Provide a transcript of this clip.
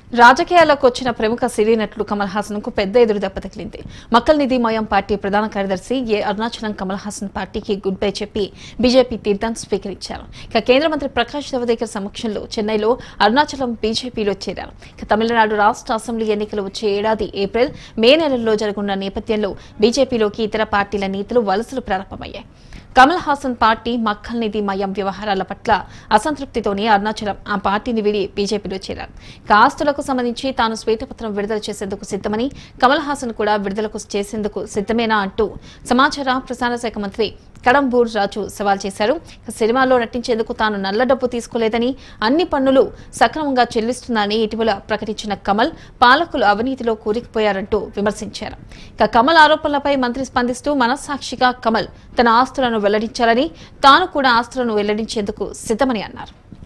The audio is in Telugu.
రాజకీయాల్లోకి వచ్చిన ప్రముఖ సినీ నటుడు కమల్ హాసన్ కు పెద్ద ఎదురు దెబ్బ తగిలింది మక్కల్ నిధి మయం పార్టీ ప్రధాన కార్యదర్శి ఏ అరుణాచలం కమల్ హాసన్ పార్టీకి గుడ్ బై చెప్పి బీజేపీ తీర్థాన్ని స్వీకరించారు ఇక కేంద్ర మంత్రి ప్రకాష్ జవదేకర్ సమక్షంలో చెన్నైలో అరుణాచలం బీజేపీలో చేరారు ఇక తమిళనాడు రాష్ట్ర అసెంబ్లీ ఎన్నికలు వచ్చే ఏడాది ఏప్రిల్ మే నెలల్లో జరగనున్న నేపథ్యంలో బీజేపీలోకి ఇతర పార్టీల నేతలు వలసలు ప్రారంభమయ్యాయి కమల్ హాసన్ పార్టీ మక్కల్ నిధి మయం వ్యవహారాల పట్ల అసంతృప్తితోనే అరుణాచలం ఆ పార్టీని వీడి బీజేపీలో చేరారు ఇక ఆస్తులకు సంబంధించి తాను శ్వేతపత్రం విడుదల చేసేందుకు సిద్ధమని కమల్ హాసన్ కూడా విడుదలకు చేసేందుకు సిద్ధమేనా అంటూ సమాచార ప్రసార శాఖ మంత్రి కడంబూర్ రాజు సవాల్ చేశారు ఇక సినిమాలో నటించేందుకు తాను నల్ల డబ్బు తీసుకోలేదని అన్ని పన్నులు సక్రమంగా చెల్లిస్తున్నానని ఇటీవల ప్రకటించిన కమల్ పాలకులు అవినీతిలో కూరుకుపోయారంటూ విమర్శించారు ఇక కమల్ ఆరోపణలపై మంత్రి స్పందిస్తూ మనస్సాక్షిగా కమల్ తన ఆస్తులను వెల్లడించాలని తాను కూడా ఆస్తులను వెల్లడించేందుకు సిద్ధమని అన్నారు